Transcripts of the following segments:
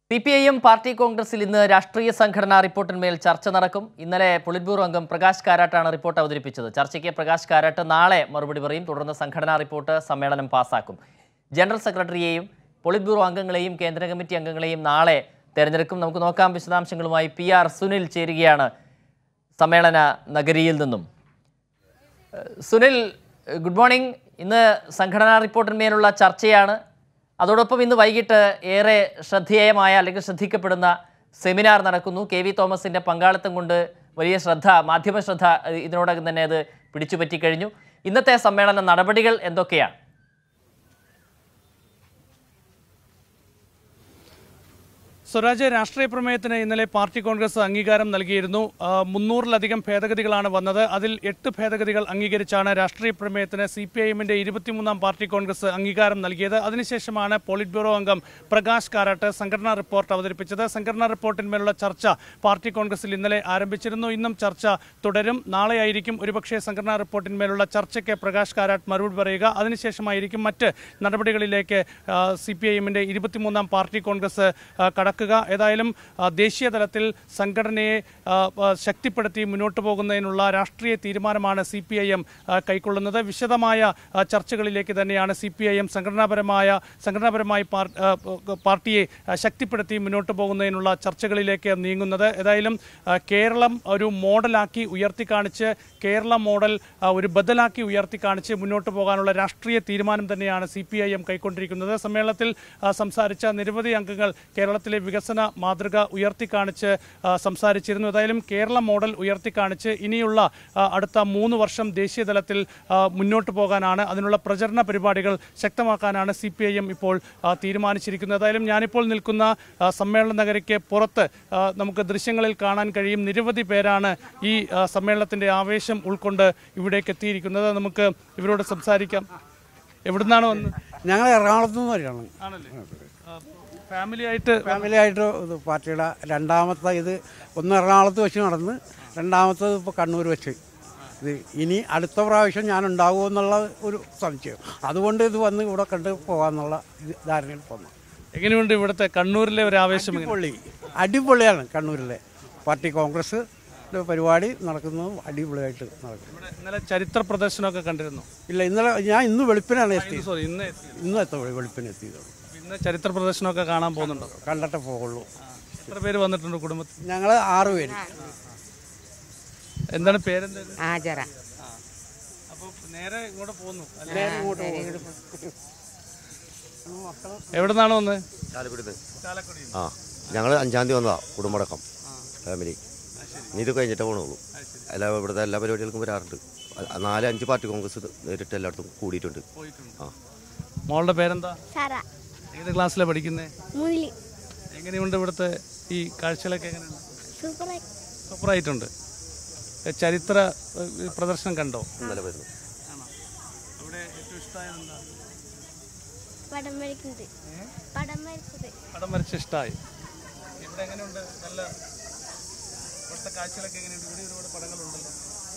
C P I M party കോൺഗ്രസിൽ ഇന്ന് രാഷ്ട്രീയ സംഘടനാ റിപ്പോർട്ടിന്മേൽ ചർച്ച നടക്കും ഇന്നലെ പൊളിറ്റ് ബ്യൂറോ അംഗം പ്രകാശ് കാരാട്ടാണ് റിപ്പോർട്ട് അവതരിപ്പിച്ചത് ചർച്ചയ്ക്ക് പ്രകാശ് കാരാട്ട് നാളെ മറുപടി പറയും തുടർന്ന് സംഘടനാ റിപ്പോർട്ട് സമ്മേളനം പാസാക്കും ജനറൽ സെക്രട്ടറിയെയും പൊളിറ്റ് ബ്യൂറോ അംഗങ്ങളെയും കേന്ദ്ര കമ്മിറ്റി അംഗങ്ങളെയും നാളെ തെരഞ്ഞെടുക്കും നമുക്ക് നോക്കാം വിശദാംശങ്ങളുമായി പി ആർ സുനിൽ ചേരുകയാണ് സമ്മേളന നഗരിയിൽ നിന്നും ഏഹ് സുനിൽ ഏഹ് ഗുഡ് മോർണിംഗ് ഇന്ന് സംഘടനാ റിപ്പോർട്ടിന്മേലുള്ള ചർച്ചയാണ് അതോടൊപ്പം ഇന്ന് വൈകിട്ട് ഏറെ ശ്രദ്ധേയമായ അല്ലെങ്കിൽ ശ്രദ്ധിക്കപ്പെടുന്ന സെമിനാർ നടക്കുന്നു കെ വി തോമസിൻ്റെ പങ്കാളിത്തം കൊണ്ട് വലിയ ശ്രദ്ധ മാധ്യമ ശ്രദ്ധ ഏഹ് ഇതിനോടകം തന്നെ അത് പിടിച്ചുപറ്റിക്കഴിഞ്ഞു ഇന്നത്തെ സമ്മേളന നടപടികൾ എന്തൊക്കെയാണ് സ്വരാജ് രാഷ്ട്രീയ പ്രമേയത്തിന് ഇന്നലെ പാർട്ടി കോൺഗ്രസ് അംഗീകാരം നൽകിയിരുന്നു ആ, മുന്നൂറിലധികം ഭേദഗതികളാണ് വന്നത് അതിൽ എട്ട് ഭേദഗതികൾ അംഗീകരിച്ചാണ് രാഷ്ട്രീയ പ്രമേയത്തിന് സി പി ഐ എമ്മിന്റെ ഇരുപത്തിമൂന്നാം പാർട്ടി കോൺഗ്രസ് അംഗീകാരം നൽകിയത് അതിനുശേഷമാണ് പോളിറ്റ് ബ്യൂറോ അംഗം പ്രകാശ് കാരാട്ട് സംഘടനാ റിപ്പോർട്ട് അവതരിപ്പിച്ചത് സംഘടനാ റിപ്പോർട്ടിന്മേലുള്ള ചർച്ച പാർട്ടി കോൺഗ്രസിൽ ഇന്നലെ ആരംഭിച്ചിരുന്നു ഇന്നും ചർച്ച തുടരും നാളെയായിരിക്കും ഒരുപക്ഷെ സംഘടനാ റിപ്പോർട്ടിന്മേലുള്ള ചർച്ചയ്ക്ക് പ്രകാശ് കാരാട്ട് മറുപടി പറയുക അതിനുശേഷമായിരിക്കും മറ്റ് നടപടികളിലേക്ക് സി പി ഐ എമ്മിന്റെ ഇരുപത്തിമൂന്നാം പാർട്ടി കോൺഗ്രസ് ആ, കടക്കുക ഏതായാലും ആ, ദേശീയ തലത്തിൽ സംഘടനയെ ആ, ആ, ശക്തിപ്പെടുത്തി മുന്നോട്ട് പോകുന്നതിനുള്ള രാഷ്ട്രീയ തീരുമാനമാണ് സി പി ഐ എം കൈക്കൊള്ളുന്നത് വിശദമായ ആ, ചർച്ചകളിലേക്ക് തന്നെയാണ് സി പി ഐ എം സംഘടനാപരമായ സംഘടനാപരമായി പാർ- ആ, പാർട്ടിയെ ആ, ശക്തിപ്പെടുത്തി മുന്നോട്ട് പോകുന്നതിനുള്ള ചർച്ചകളിലേക്ക് നീങ്ങുന്നത് ഏതായാലും ആ, കേരളം ഒരു മോഡലാക്കി ഉയർത്തിക്കാണിച്ച് കേരള മോഡൽ ആ, ഒരു ബദലാക്കി ഉയർത്തിക്കാണിച്ച് മുന്നോട്ട് പോകാനുള്ള രാഷ്ട്രീയ തീരുമാനം തന്നെയാണ് സി പി ഐ എം കൈക്കൊണ്ടിരിക്കുന്നത് സമ്മേളനത്തിൽ ആ, സംസാരിച്ച നിരവധി അംഗങ്ങൾ കേരളത്തിലെ വികസന മാതൃക ഉയർത്തിക്കാണിച്ച് ആ, സംസാരിച്ചിരുന്നു ഏതായാലും കേരള മോഡൽ ഉയർത്തിക്കാണിച്ച് ഇനിയുള്ള ആ, അടുത്ത മൂന്ന് വർഷം ദേശീയ തലത്തിൽ ആ, മുന്നോട്ട് പോകാനാണ് അതിനുള്ള പ്രചരണ പരിപാടികൾ ശക്തമാക്കാനാണ് സി പി ഐ എം ഇപ്പോൾ ആ, തീരുമാനിച്ചിരിക്കുന്നത് ഏതായാലും ഞാനിപ്പോൾ നിൽക്കുന്ന ആ, സമ്മേളന നഗരിക്ക് പുറത്ത് ആ, നമുക്ക് ദൃശ്യങ്ങളിൽ കാണാൻ കഴിയും നിരവധി പേരാണ് ഈ ആ, സമ്മേളനത്തിന്റെ ആവേശം ഉൾക്കൊണ്ട് ഇവിടേക്ക് എത്തിയിരിക്കുന്നത് നമുക്ക് ഇവരോട് സംസാരിക്കാം എവിടുന്നാണ് വന്ന് ഞങ്ങൾ എറണാകുളത്ത് നിന്ന് വരികയാണ് ആണല്ലേ ഫാമിലി ആയിട്ട് ഫാമിലി ആയിട്ട് ഇത് പാർട്ടിയുടെ രണ്ടാമത്തെ ഇത് ഒന്ന് എറണാകുളത്ത് വെച്ച് നടന്ന് രണ്ടാമത്തത് ഇപ്പോൾ കണ്ണൂർ വെച്ച് ഇത് ഇനി അടുത്ത പ്രാവശ്യം ഞാൻ ഉണ്ടാകുമോ എന്നുള്ള ഒരു സംശയം അതുകൊണ്ട് ഇത് വന്ന് ഇവിടെ കണ്ട് പോകാമെന്നുള്ള ഇത് ധാരണയിൽ പോന്നു എങ്ങനെയുണ്ട് ഇവിടുത്തെ കണ്ണൂരിലെ ഒരു ആവേശം എങ്ങനെ? അടിപൊളി അടിപൊളിയാണ് കണ്ണൂരിലെ പാർട്ടി കോൺഗ്രസ് പരിപാടി നടക്കുന്നത് അടിപൊളിയായിട്ട് നടക്കും ഇവിടെ ഇന്നലെ ചരിത്ര പ്രദർശനമൊക്കെ കണ്ടിരുന്നു ഇല്ല ഇന്നലെ ഞാൻ ഇന്ന് വെളുപ്പിനാണ് എത്തിയത് സോറി ഇന്ന് എത്തി. ഇന്ന് എത്ര വെളുപ്പിന് എത്തിയത് ഇന്ന് ചരിത്ര പ്രദർശനമൊക്കെ കാണാൻ പോകുന്നുണ്ടോ കണ്ടിട്ടേ പോകുള്ളൂ എത്ര പേര് വന്നിട്ടുണ്ട് കുടുംബത്തിൽ ഞങ്ങൾ ആറ് പേര് എന്താണ് പേരെന്താ ആചാര അപ്പോൾ നേരെ ഇങ്ങോട്ട് പോകുന്നു ആ, എവിടെ നിന്നാണ് വന്നത് ചാലക്കുടിന്ന് ചാലക്കുടി ആ ഞങ്ങൾ അഞ്ചാം തീയതി വന്നതാ കുടുംബടക്കം ഫാമിലി ഇനി ഇത് കഴിഞ്ഞിട്ടേ പോകണുള്ളൂ എല്ലാ ഇവിടുത്തെ എല്ലാ പരിപാടികൾക്കും വരാറുണ്ട് അ- നാല് അഞ്ച് പാർട്ടി കോൺഗ്രസ് നേരിട്ട് എല്ലായിടത്തും കൂടിയിട്ടുണ്ട് ആ മോളുടെ പേരെന്താ സാറ ഏത് ക്ലാസ്സിലാണ് പഠിക്കുന്നത് മുരളി എങ്ങനെയുണ്ട് ഇവിടുത്തെ ഈ കാഴ്ചകളൊക്കെ എങ്ങനെയുണ്ട് സൂപ്പറായി സൂപ്പറായിട്ടുണ്ട് ഏ, ചരിത്ര ഏ, പ്രദർശനം കണ്ടോ ഇന്നലെ വരുന്നു ആണോ അവിടെ ഏറ്റവും ഇഷ്ടമായത് എന്താ പടം വരയ്ക്കുന്നത് പടം വരച്ചത് പടം വരച്ച് ഇഷ്ടമായി ഇവിടെ എങ്ങനെയുണ്ട് നല്ല ഇവിടുത്തെ കാഴ്ചകളൊക്കെ എങ്ങനെയുണ്ട് ഇവിടെ ഒരുപാട് പടങ്ങളുണ്ടല്ലോ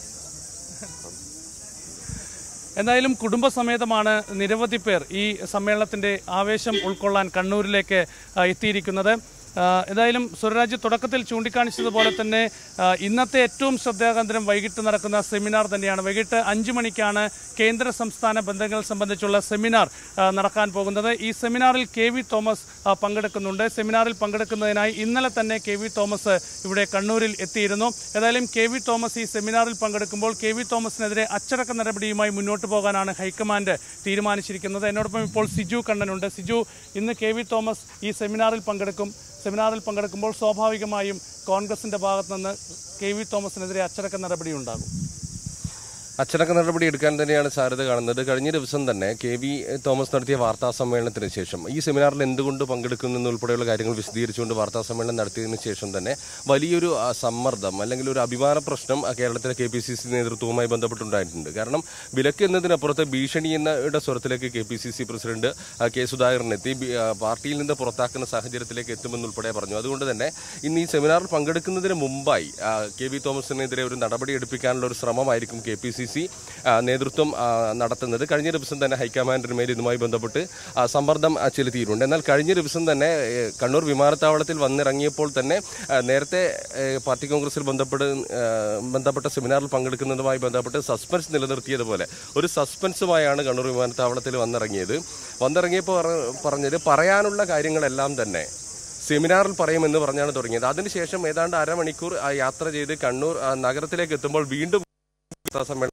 എന്തായാലും കുടുംബസമേതമാണ് നിരവധി പേർ ഈ സമ്മേളനത്തിന്റെ ആവേശം ഉൾക്കൊള്ളാൻ കണ്ണൂരിലേക്ക് ആ, എത്തിയിരിക്കുന്നത് ആ, ഏതായാലും സ്വരരാജ് തുടക്കത്തിൽ ചൂണ്ടിക്കാണിച്ചതുപോലെ തന്നെ ആ, ഇന്നത്തെ ഏറ്റവും ശ്രദ്ധാകേന്ദ്രം വൈകിട്ട് നടക്കുന്ന സെമിനാർ തന്നെയാണ് വൈകിട്ട് അഞ്ചു മണിക്കാണ് കേന്ദ്ര സംസ്ഥാന ബന്ധങ്ങൾ സംബന്ധിച്ചുള്ള സെമിനാർ ആ, നടക്കാൻ പോകുന്നത് ഈ സെമിനാറിൽ കെ വി തോമസ് ആ, പങ്കെടുക്കുന്നുണ്ട് സെമിനാറിൽ പങ്കെടുക്കുന്നതിനായി ഇന്നലെ തന്നെ കെ വി തോമസ് ഇവിടെ കണ്ണൂരിൽ എത്തിയിരുന്നു ഏതായാലും കെ വി തോമസ് ഈ സെമിനാറിൽ പങ്കെടുക്കുമ്പോൾ കെ വി തോമസിനെതിരെ അച്ചടക്ക നടപടിയുമായി മുന്നോട്ട് പോകാനാണ് ഹൈക്കമാൻഡ് തീരുമാനിച്ചിരിക്കുന്നത് എന്നോടൊപ്പം ഇപ്പോൾ സിജു കണ്ണനുണ്ട് സിജു ഇന്ന് കെ വി തോമസ് ഈ സെമിനാറിൽ പങ്കെടുക്കും സെമിനാറിൽ പങ്കെടുക്കുമ്പോൾ സ്വാഭാവികമായും കോൺഗ്രസിന്റെ ഭാഗത്തു നിന്ന് കെ വി തോമസിനെതിരെ അച്ചടക്ക നടപടി ഉണ്ടാകും അച്ചടക്ക നടപടി എടുക്കാൻ തന്നെയാണ് സാധ്യത കാണുന്നത് കഴിഞ്ഞ ദിവസം തന്നെ കെ വി തോമസ് നടത്തിയ വാർത്താ സമ്മേളനത്തിന് ശേഷം ഈ സെമിനാറിൽ എന്തുകൊണ്ട് പങ്കെടുക്കുന്നു ഉൾപ്പെടെയുള്ള കാര്യങ്ങൾ വിശദീകരിച്ചുകൊണ്ട് വാർത്താ സമ്മേളനം നടത്തിയതിനു ശേഷം തന്നെ വലിയൊരു ആ, സമ്മർദ്ദം അല്ലെങ്കിൽ ഒരു അഭിമാന പ്രശ്നം ആ, കേരളത്തിലെ കെ പി സി സി നേതൃത്വവുമായി ബന്ധപ്പെട്ടുണ്ടായിട്ടുണ്ട് കാരണം വിലക്ക് എന്നതിനപ്പുറത്ത് ഭീഷണി എന്നയുടെ സ്വരത്തിലേക്ക് K P C C president ആ, കെ സുധാകരൻ എത്തി ബി- ആ, പാർട്ടിയിൽ നിന്ന് പുറത്താക്കുന്ന സാഹചര്യത്തിലേക്ക് എത്തുമെന്നുൾപ്പെടെ പറഞ്ഞു അതുകൊണ്ട് തന്നെ ഇന്ന് ഈ സെമിനാറിൽ പങ്കെടുക്കുന്നതിന് മുമ്പായി ആ, കെ വി തോമസിനെതിരെ ഒരു നടപടി എടുപ്പിക്കാനുള്ള ഒരു ശ്രമമായിരിക്കും കെ പി സി സി നേതൃത്വം ആ, നടത്തുന്നത് കഴിഞ്ഞ ദിവസം തന്നെ ഹൈക്കമാൻഡിന് മേൽ ഇതുമായി ബന്ധപ്പെട്ട് ആ, സമ്മർദ്ദം ആ, ചെലുത്തിയിട്ടുണ്ട് എന്നാൽ കഴിഞ്ഞ ദിവസം തന്നെ ഏ, കണ്ണൂർ വിമാനത്താവളത്തിൽ വന്നിറങ്ങിയപ്പോൾ തന്നെ ആ, നേരത്തെ ഏ, പാർട്ടി കോൺഗ്രസിൽ ബന്ധപ്പെട്ട് ആ, ബന്ധപ്പെട്ട സെമിനാറിൽ പങ്കെടുക്കുന്നതുമായി ബന്ധപ്പെട്ട് സസ്പെൻസ് നിലനിർത്തിയതുപോലെ ഒരു സസ്പെൻസുമായാണ് കണ്ണൂർ വിമാനത്താവളത്തിൽ വന്നിറങ്ങിയത് വന്നിറങ്ങിയപ്പോൾ പറ- പറഞ്ഞത് പറയാനുള്ള കാര്യങ്ങളെല്ലാം തന്നെ സെമിനാറിൽ പറയുമെന്ന് പറഞ്ഞാണ് തുടങ്ങിയത് അതിനുശേഷം ഏതാണ്ട് അരമണിക്കൂർ ആ യാത്ര ചെയ്ത് കണ്ണൂർ ആ, നഗരത്തിലേക്ക് എത്തുമ്പോൾ വീണ്ടും വാർത്താ സമ്മേളനം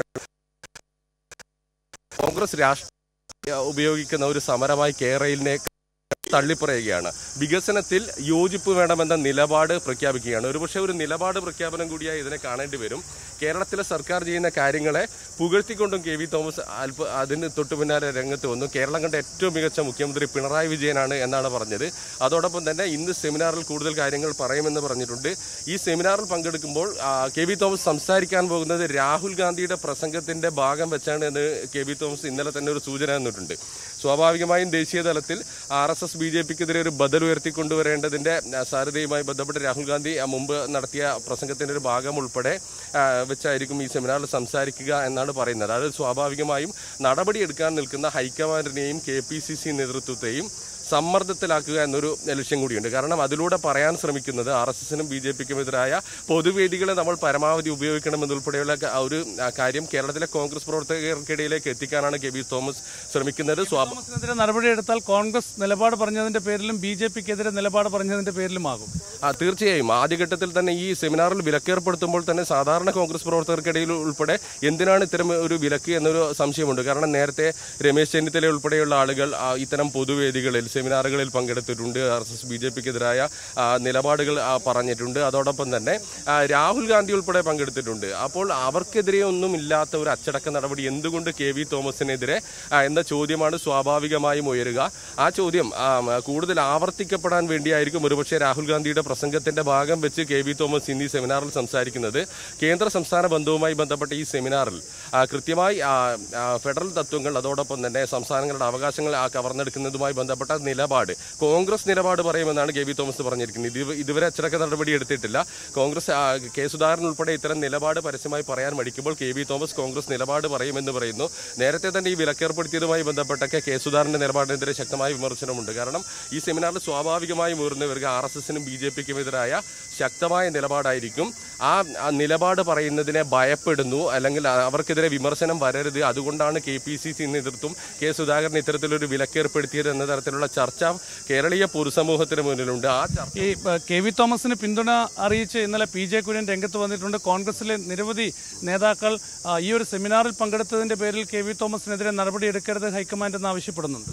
കോൺഗ്രസ് രാഷ്ട്രീയ ഉപയോഗിക്കുന്ന ഒരു സമരമായി കേരളിനെ തള്ളിപ്പറയുകയാണ് വികസനത്തിൽ യോജിപ്പ് വേണമെന്ന നിലപാട് പ്രഖ്യാപിക്കുകയാണ് ഒരുപക്ഷെ ഒരു നിലപാട് പ്രഖ്യാപനം കൂടിയായി ഇതിനെ കാണേണ്ടി വരും കേരളത്തിലെ സർക്കാർ ചെയ്യുന്ന കാര്യങ്ങളെ പുകഴ്ത്തിക്കൊണ്ടും കെ വി തോമസ് അല്പ അതിന് തൊട്ടു പിന്നാലെ രംഗത്ത് വന്നു കേരളം കണ്ട ഏറ്റവും മികച്ച മുഖ്യമന്ത്രി പിണറായി വിജയനാണ് എന്നാണ് പറഞ്ഞത് അതോടൊപ്പം തന്നെ ഇന്ന് സെമിനാറിൽ കൂടുതൽ കാര്യങ്ങൾ പറയുമെന്ന് പറഞ്ഞിട്ടുണ്ട് ഈ സെമിനാറിൽ പങ്കെടുക്കുമ്പോൾ ആ, കെ വി തോമസ് സംസാരിക്കാൻ പോകുന്നത് രാഹുൽ ഗാന്ധിയുടെ പ്രസംഗത്തിന്റെ ഭാഗം വെച്ചാണ് എന്ന് കെ വി തോമസ് ഇന്നലെ തന്നെ ഒരു സൂചന തന്നിട്ടുണ്ട് സ്വാഭാവികമായും ദേശീയ തലത്തിൽ R S S B J പിക്കെതിരെ ഒരു ബദൽ ഉയർത്തിക്കൊണ്ടുവരേണ്ടതിന്റെ ആ, സാധ്യതയുമായി ബന്ധപ്പെട്ട് രാഹുൽ ഗാന്ധി ആ, മുമ്പ് നടത്തിയ പ്രസംഗത്തിന്റെ ഒരു ഭാഗം ഉൾപ്പെടെ ആ, വെച്ചായിരിക്കും ഈ സെമിനാറിൽ സംസാരിക്കുക എന്നാണ് പറയുന്നത് അത് സ്വാഭാവികമായും നടപടിയെടുക്കാൻ നിൽക്കുന്ന ഹൈക്കമാൻഡിനെയും കെ പി സി സി നേതൃത്വത്തെയും സമ്മർദ്ദത്തിലാക്കുക എന്നൊരു ലക്ഷ്യം കൂടിയുണ്ട് കാരണം അതിലൂടെ പറയാൻ ശ്രമിക്കുന്നത് ആർ എസ് എസിനും ബി ജെ പിക്കും എതിരായ പൊതുവേദികളെ നമ്മൾ പരമാവധി ഉപയോഗിക്കണമെന്നുൾപ്പെടെയുള്ള ക- ഒരു ആ, കാര്യം കേരളത്തിലെ കോൺഗ്രസ് പ്രവർത്തകർക്കിടയിലേക്ക് എത്തിക്കാനാണ് കെ വി തോമസ് ശ്രമിക്കുന്നത് സ്വാഭ തോമസിനെതിരെ നടപടിയെടുത്താൽ കോൺഗ്രസ് നിലപാട് പറഞ്ഞതിന്റെ പേരിലും ബി ജെ പിക്കെതിരെ നിലപാട് പറഞ്ഞതിന്റെ പേരിലുമാകും ആ തീർച്ചയായും ആദ്യഘട്ടത്തിൽ തന്നെ ഈ സെമിനാറിൽ വിലക്കേർപ്പെടുത്തുമ്പോൾ തന്നെ സാധാരണ കോൺഗ്രസ് പ്രവർത്തകർക്കിടയിൽ ഉൾപ്പെടെ എന്തിനാണ് ഇത്തരം ഒരു വിലക്ക് എന്നൊരു സംശയമുണ്ട് കാരണം നേരത്തെ രമേശ് ചെന്നിത്തല ഉൾപ്പെടെയുള്ള ആളുകൾ ആ, ഇത്തരം പൊതുവേദികളിൽ സെമിനാറുകളിൽ പങ്കെടുത്തിട്ടുണ്ട് R S S B J പിക്കെതിരായ നിലപാടുകൾ ആ, പറഞ്ഞിട്ടുണ്ട് അതോടൊപ്പം തന്നെ ആ, രാഹുൽ ഗാന്ധി ഉൾപ്പെടെ പങ്കെടുത്തിട്ടുണ്ട് അപ്പോൾ അവർക്കെതിരെ ഒന്നും ഇല്ലാത്ത ഒരു അച്ചടക്ക നടപടി എന്തുകൊണ്ട് കെ വി തോമസിനെതിരെ ആ, എന്ന ചോദ്യമാണ് സ്വാഭാവികമായും ഉയരുക ആ ചോദ്യം ആ, കൂടുതൽ ആവർത്തിക്കപ്പെടാൻ വേണ്ടിയായിരിക്കും ഒരുപക്ഷെ രാഹുൽ ഗാന്ധിയുടെ പ്രസംഗത്തിന്റെ ഭാഗം വെച്ച് കെ വി തോമസ് ഇന്ന് ഈ സെമിനാറിൽ സംസാരിക്കുന്നത് കേന്ദ്ര സംസ്ഥാന ബന്ധവുമായി ബന്ധപ്പെട്ട ഈ സെമിനാറിൽ ആ, കൃത്യമായി ആ, ആ, ഫെഡറൽ തത്വങ്ങൾ അതോടൊപ്പം തന്നെ സംസ്ഥാനങ്ങളുടെ അവകാശങ്ങൾ ആ, കവർന്നെടുക്കുന്നതുമായി ബന്ധപ്പെട്ട നിലപാട് കോൺഗ്രസ് നിലപാട് പറയുമെന്നാണ് കെ വി തോമസ് പറഞ്ഞിരിക്കുന്നത് ഇത് ഇതുവരെ അച്ചടക്ക നടപടി എടുത്തിട്ടില്ല കോൺഗ്രസ് ആ, കെ സുധാകരൻ ഉൾപ്പെടെ ഇത്തരം നിലപാട് പരസ്യമായി പറയാൻ മടിക്കുമ്പോൾ കെ വി തോമസ് കോൺഗ്രസ് നിലപാട് പറയുമെന്ന് പറയുന്നു നേരത്തെ തന്നെ ഈ വിലക്കേർപ്പെടുത്തിയതുമായി ബന്ധപ്പെട്ടൊക്കെ കെ സുധാകരന്റെ നിലപാടിനെതിരെ ശക്തമായ വിമർശനമുണ്ട് കാരണം ഈ സെമിനാറിൽ സ്വാഭാവികമായും ഉയർന്നു വരിക ആർ എസ് എസിനും ബി ജെ പിക്കും എതിരായ ശക്തമായ നിലപാടായിരിക്കും ആ ആ നിലപാട് പറയുന്നതിനെ ഭയപ്പെടുന്നു അല്ലെങ്കിൽ അവർക്കെതിരെ വിമർശനം വരരുത് അതുകൊണ്ടാണ് കെ പി സി സി നേതൃത്വം കെ സുധാകരൻ ഇത്തരത്തിലൊരു വിലക്കേർപ്പെടുത്തിയത് എന്ന തരത്തിലുള്ള ചർച്ച കേരളീയ പൊതുസമൂഹത്തിന് മുന്നിലുണ്ട് ആ ചർച്ച ഈ ഏഹ്, കെ വി തോമസിന് പിന്തുണ അറിയിച്ച് ഇന്നലെ പി ജെ കുര്യൻ രംഗത്ത് വന്നിട്ടുണ്ട് കോൺഗ്രസിലെ നിരവധി നേതാക്കൾ ആ, ഈ ഒരു സെമിനാറിൽ പങ്കെടുത്തതിന്റെ പേരിൽ കെ വി തോമസിനെതിരെ നടപടിയെടുക്കരുത് ഹൈക്കമാൻഡ് എന്ന് ആവശ്യപ്പെടുന്നുണ്ട്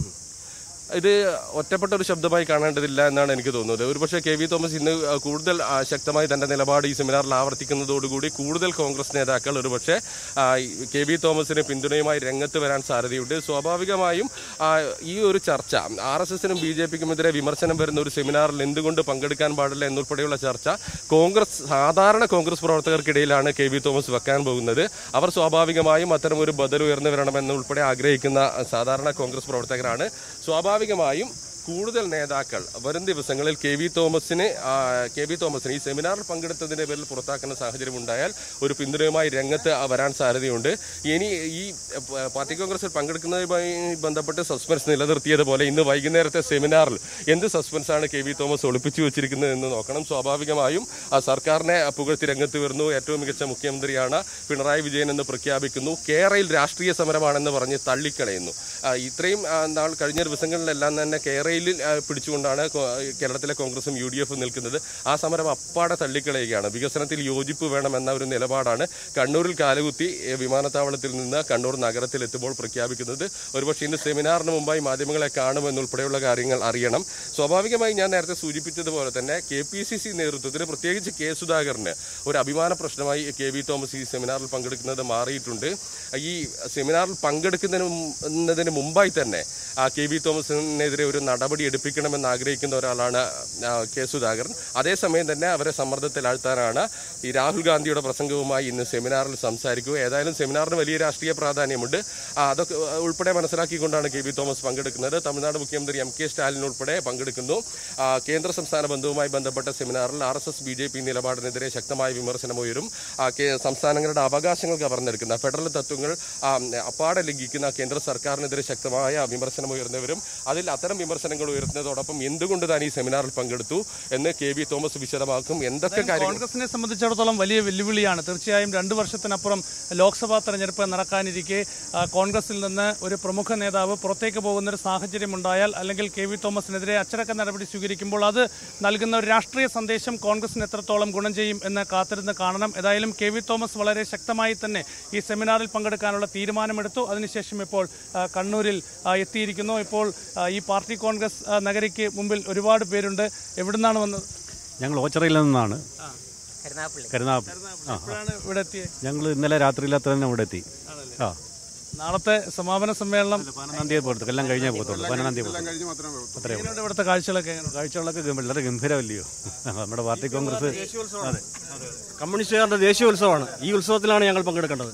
ഇത് ഒറ്റപ്പെട്ട ഒരു ശബ്ദമായി കാണേണ്ടതില്ല എന്നാണ് എനിക്ക് തോന്നുന്നത് ഒരുപക്ഷെ കെ വി തോമസ് ഇന്ന് കൂടുതൽ ആ, ശക്തമായി തന്റെ നിലപാട് ഈ സെമിനാറിൽ ആവർത്തിക്കുന്നതോടുകൂടി കൂടുതൽ കോൺഗ്രസ് നേതാക്കൾ ഒരുപക്ഷെ ആ, ഈ കെ വി തോമസിന് പിന്തുണയുമായി രംഗത്ത് വരാൻ സാധ്യതയുണ്ട് സ്വാഭാവികമായും ആ, ഈ ഒരു ചർച്ച ആർ എസ് എസിനും ബി ജെ പിക്കുമെതിരെ വിമർശനം വരുന്ന ഒരു സെമിനാറിൽ എന്തുകൊണ്ട് പങ്കെടുക്കാൻ പാടില്ല എന്നുൾപ്പെടെയുള്ള ചർച്ച കോൺഗ്രസ് സാധാരണ കോൺഗ്രസ് പ്രവർത്തകർക്കിടയിലാണ് കെ വി തോമസ് വെക്കാൻ പോകുന്നത് അവർ സ്വാഭാവികമായും അത്തരം ഒരു ബദൽ ഉയർന്നു വരണമെന്ന് ഉൾപ്പെടെ ആഗ്രഹിക്കുന്ന സാധാരണ കോൺഗ്രസ് പ്രവർത്തകരാണ് സ്വാഭാവികമായും കൂടുതൽ നേതാക്കൾ വരും ദിവസങ്ങളിൽ കെ വി തോമസിന് ആ, കെ വി തോമസിന് ഈ സെമിനാറിൽ പങ്കെടുത്തതിന്റെ പേരിൽ പുറത്താക്കുന്ന സാഹചര്യം ഉണ്ടായാൽ ഒരു പിന്തുണയുമായി രംഗത്ത് വരാൻ സാധ്യതയുണ്ട് ഇനി ഈ പ- പാർട്ടി കോൺഗ്രസിൽ പങ്കെടുക്കുന്നതുമായി ബന്ധപ്പെട്ട് സസ്പെൻസ് നിലനിർത്തിയതുപോലെ ഇന്ന് വൈകുന്നേരത്തെ സെമിനാറിൽ എന്ത് സസ്പെൻസാണ് കെ വി തോമസ് ഒളിപ്പിച്ചു വെച്ചിരിക്കുന്നത് എന്ന് നോക്കണം സ്വാഭാവികമായും ആ സർക്കാരിനെ പുകഴ്ത്തി രംഗത്ത് വരുന്നു ഏറ്റവും മികച്ച മുഖ്യമന്ത്രിയാണ് പിണറായി വിജയൻ എന്ന് പ്രഖ്യാപിക്കുന്നു കേരളയിൽ രാഷ്ട്രീയ സമരമാണെന്ന് പറഞ്ഞ് തള്ളിക്കളയുന്നു ആ, ഇത്രയും ആ, നാൾ കഴിഞ്ഞ ദിവസങ്ങളിലെല്ലാം തന്നെ കേരളയിൽ ആ, പിടിച്ചുകൊണ്ടാണ് കോ- കേരളത്തിലെ കോൺഗ്രസും യു ഡി എഫും നിൽക്കുന്നത് ആ സമരം അപ്പാടെ തള്ളിക്കളയുകയാണ് വികസനത്തിൽ യോജിപ്പ് വേണമെന്ന ഒരു നിലപാടാണ് കണ്ണൂരിൽ കാലുകുത്തി ഏ, വിമാനത്താവളത്തിൽ നിന്ന് കണ്ണൂർ നഗരത്തിൽ എത്തുമ്പോൾ പ്രഖ്യാപിക്കുന്നത് ഒരുപക്ഷെ ഇന്ന് സെമിനാറിന് മുമ്പായി മാധ്യമങ്ങളെ കാണുമെന്നുൾപ്പെടെയുള്ള കാര്യങ്ങൾ അറിയണം സ്വാഭാവികമായി ഞാൻ നേരത്തെ സൂചിപ്പിച്ചതുപോലെ തന്നെ കെ പി സി സി നേതൃത്വത്തിന് പ്രത്യേകിച്ച് കെ സുധാകരന് ഒരു അഭിമാന പ്രശ്നമായി കെ വി തോമസ് ഈ സെമിനാറിൽ പങ്കെടുക്കുന്നത് മാറിയിട്ടുണ്ട് ഈ സെമിനാറിൽ പങ്കെടുക്കുന്നതിന് മുമ്പ് മുമ്പായി തന്നെ ആ കെ വി തോമസിനെതിരെ ഒരു നടപടി നടപടി എടുപ്പിക്കണമെന്ന് ആഗ്രഹിക്കുന്ന ഒരാളാണ് ആ, കെ സുധാകരൻ അതേസമയം തന്നെ അവരെ സമ്മർദ്ദത്തിലാഴ്ത്താനാണ് ഈ രാഹുൽ ഗാന്ധിയുടെ പ്രസംഗവുമായി ഇന്ന് സെമിനാറിൽ സംസാരിക്കുക ഏതായാലും സെമിനാറിന് വലിയ രാഷ്ട്രീയ പ്രാധാന്യമുണ്ട് ആ, അതൊക്കെ ഉൾപ്പെടെ മനസ്സിലാക്കിക്കൊണ്ടാണ് കെ വി തോമസ് പങ്കെടുക്കുന്നത് തമിഴ്നാട് മുഖ്യമന്ത്രി എം കെ സ്റ്റാലിൻ ഉൾപ്പെടെ പങ്കെടുക്കുന്നു ആ, കേന്ദ്ര സംസ്ഥാന ബന്ധവുമായി ബന്ധപ്പെട്ട സെമിനാറിൽ R S S B J P നിലപാടിനെതിരെ ശക്തമായ വിമർശനം ഉയരും ആ, കേ- സംസ്ഥാനങ്ങളുടെ അവകാശങ്ങൾ കവർന്നെടുക്കുന്ന ഫെഡറൽ തത്വങ്ങൾ ആ, അപ്പാടെ ലംഘിക്കുന്ന കേന്ദ്ര സർക്കാരിനെതിരെ ശക്തമായ വിമർശനം ഉയർന്നവരും അതിൽ അത്തരം വിമർശനങ്ങൾ ഉയർത്തുന്നതോടൊപ്പം എന്തുകൊണ്ട് താൻ ഈ സെമിനാറിൽ പങ്കെടുത്തു എന്ന് കെ വി തോമസ് വിശദമാക്കും എന്തൊക്കെ കാര്യങ്ങൾ കോൺഗ്രസിനെ സംബന്ധിച്ചിടത്തോളം വലിയ വെല്ലുവിളിയാണ് തീർച്ചയായും രണ്ടു വർഷത്തിനപ്പുറം ലോക്സഭാ തെരഞ്ഞെടുപ്പ് നടക്കാനിരിക്കെ ആ, കോൺഗ്രസിൽ നിന്ന് ഒരു പ്രമുഖ നേതാവ് പുറത്തേക്ക് പോകുന്ന ഒരു സാഹചര്യം ഉണ്ടായാൽ അല്ലെങ്കിൽ കെ വി തോമസിനെതിരെ അച്ചടക്ക നടപടി സ്വീകരിക്കുമ്പോൾ അത് നൽകുന്ന ഒരു രാഷ്ട്രീയ സന്ദേശം കോൺഗ്രസിന് എത്രത്തോളം ഗുണം ചെയ്യും എന്ന് കാത്തിരുന്ന് കാണണം ഏതായാലും കെ വി തോമസ് വളരെ ശക്തമായി തന്നെ ഈ സെമിനാറിൽ പങ്കെടുക്കാനുള്ള തീരുമാനമെടുത്തു അതിനുശേഷം ഇപ്പോൾ ആ, കണ്ണൂരിൽ ആ, എത്തിയിരിക്കുന്നു ഇപ്പോൾ ആ, ഈ പാർട്ടി കോൺഗ്രസ് ആ, നഗരിക്ക് മുമ്പിൽ ഒരുപാട് പേരുണ്ട് എവിടുന്നാണ് വന്നത് ഞങ്ങൾ ഓച്ചറയിൽ നിന്നാണ് കരുനാഗപ്പള്ളി ആ എപ്പോഴാണ് ഇവിടെ എത്തിയത് ഞങ്ങൾ ഇന്നലെ രാത്രിയിലത്ര തന്നെ ഇവിടെ എത്തി ആ നാളത്തെ സമാപന സമ്മേളനം പതിനൊന്നാം തീയതി പോകത്തുള്ളൂ എല്ലാം കഴിഞ്ഞേ പോകത്തുള്ളൂ പതിനൊന്നാം തീയതി പോകത്തുള്ളൂ അത്രേ ഉള്ളൂ എങ്ങനെയുണ്ട് ഇവിടുത്തെ കാഴ്ചകളൊക്കെ എങ്ങനെ? കാഴ്ചകളൊക്കെ ഗം- വളരെ ഗംഭീരമല്ലയോ നമ്മുടെ പാർട്ടി കോൺഗ്രസ് അതെ കമ്മ്യൂണിസ്റ്റുകാരുടെ ദേശീയ ഉത്സവമാണ് ഈ ഉത്സവത്തിലാണ് ഞങ്ങൾ പങ്കെടുക്കേണ്ടത്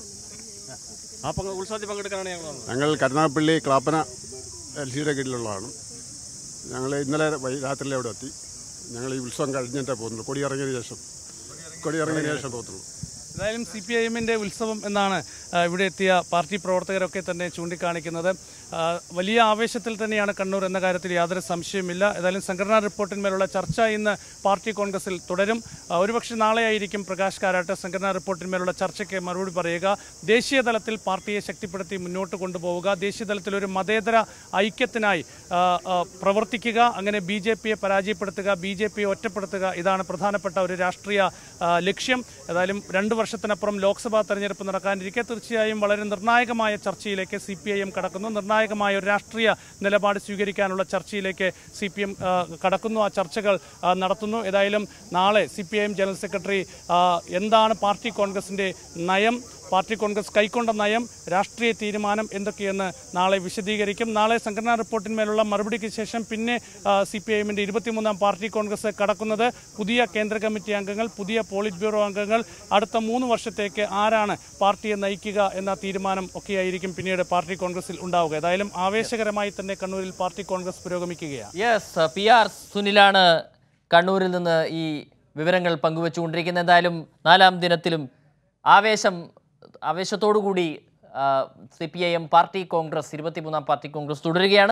ആ പങ്ക് ഉത്സവത്തിൽ പങ്കെടുക്കാനാണ് ഞങ്ങൾ വന്നത് ഞങ്ങൾ കരുനാഗപ്പള്ളി ക്ലാപ്പന എൽ സിയുടെ കീഴിലുള്ളതാണ് ഞങ്ങൾ ഇന്നലെ വൈ രാത്രിയിൽ അവിടെ എത്തി ഞങ്ങൾ ഈ ഉത്സവം കഴിഞ്ഞിട്ടേ പോകുന്നുള്ളൂ കൊടി ഇറങ്ങിയതിന് ശേഷം കൊടി ഇറങ്ങിയതിന് ശേഷം പോകത്തുള്ളൂ ഏതായാലും സി പി ഐ എമ്മിൻ്റെ ഉത്സവം എന്നാണ് ആ, ഇവിടെ എത്തിയ പാർട്ടി പ്രവർത്തകരൊക്കെ തന്നെ ചൂണ്ടിക്കാണിക്കുന്നത് ആ, വലിയ ആവേശത്തിൽ തന്നെയാണ് കണ്ണൂർ എന്ന കാര്യത്തിൽ യാതൊരു സംശയമില്ല ഏതായാലും സംഘടനാ റിപ്പോർട്ടിന്മേലുള്ള ചർച്ച ഇന്ന് പാർട്ടി കോൺഗ്രസിൽ തുടരും ആ, ഒരുപക്ഷെ നാളെയായിരിക്കും പ്രകാശ് കാരാട്ട് സംഘടനാ റിപ്പോർട്ടിന്മേലുള്ള ചർച്ചയ്ക്ക് മറുപടി പറയുക ദേശീയ തലത്തിൽ പാർട്ടിയെ ശക്തിപ്പെടുത്തി മുന്നോട്ട് കൊണ്ടുപോവുക ദേശീയ തലത്തിൽ ഒരു മതേതര ഐക്യത്തിനായി ആ, ആ, പ്രവർത്തിക്കുക അങ്ങനെ ബി ജെ പിയെ പരാജയപ്പെടുത്തുക ബി ജെ പിയെ ഒറ്റപ്പെടുത്തുക ഇതാണ് പ്രധാനപ്പെട്ട ഒരു രാഷ്ട്രീയ ആ, ലക്ഷ്യം ഏതായാലും രണ്ട് വർഷത്തിനപ്പുറം ലോക്സഭാ തെരഞ്ഞെടുപ്പ് നടക്കാനിരിക്കെ തീർച്ചയായും വളരെ നിർണായകമായ ചർച്ചയിലേക്ക് സി പി ഐ എം കടക്കുന്നു നിർണായകമായ ഒരു രാഷ്ട്രീയ നിലപാട് സ്വീകരിക്കാനുള്ള ചർച്ചയിലേക്ക് സി പി എം കടക്കുന്നു ആ ചർച്ചകൾ ആ, നടത്തുന്നു ഏതായാലും നാളെ C P I M general secretary ആ, എന്താണ് പാർട്ടി കോൺഗ്രസിന്റെ നയം പാർട്ടി കോൺഗ്രസ് കൈക്കൊണ്ട നയം രാഷ്ട്രീയ തീരുമാനം എന്തൊക്കെയെന്ന് നാളെ വിശദീകരിക്കും നാളെ സംഘടനാ റിപ്പോർട്ടിന്മേലുള്ള മറുപടിക്ക് ശേഷം പിന്നെ സി പി ഐ എമ്മിൻ്റെ ഇരുപത്തിമൂന്നാം പാർട്ടി കോൺഗ്രസ് കടക്കുന്നത് പുതിയ കേന്ദ്ര കമ്മിറ്റി അംഗങ്ങൾ പുതിയ പോളിറ്റ് ബ്യൂറോ അംഗങ്ങൾ അടുത്ത മൂന്ന് വർഷത്തേക്ക് ആരാണ് പാർട്ടിയെ നയിക്കുക എന്ന തീരുമാനം ഒക്കെയായിരിക്കും പിന്നീട് പാർട്ടി കോൺഗ്രസിൽ ഉണ്ടാവുക ഏതായാലും ആവേശകരമായി തന്നെ കണ്ണൂരിൽ പാർട്ടി കോൺഗ്രസ് പുരോഗമിക്കുകയാണ് യെസ് പി ആർ സുനിലാണ് കണ്ണൂരിൽ നിന്ന് ഈ വിവരങ്ങൾ പങ്കുവെച്ചുകൊണ്ടിരിക്കുന്നത് എന്തായാലും നാലാം ദിനത്തിലും ആവേശം ആവേശത്തോടു കൂടി C P I M party Congress ഇരുപത്തിമൂന്നാം പാർട്ടി കോൺഗ്രസ് തുടരുകയാണ്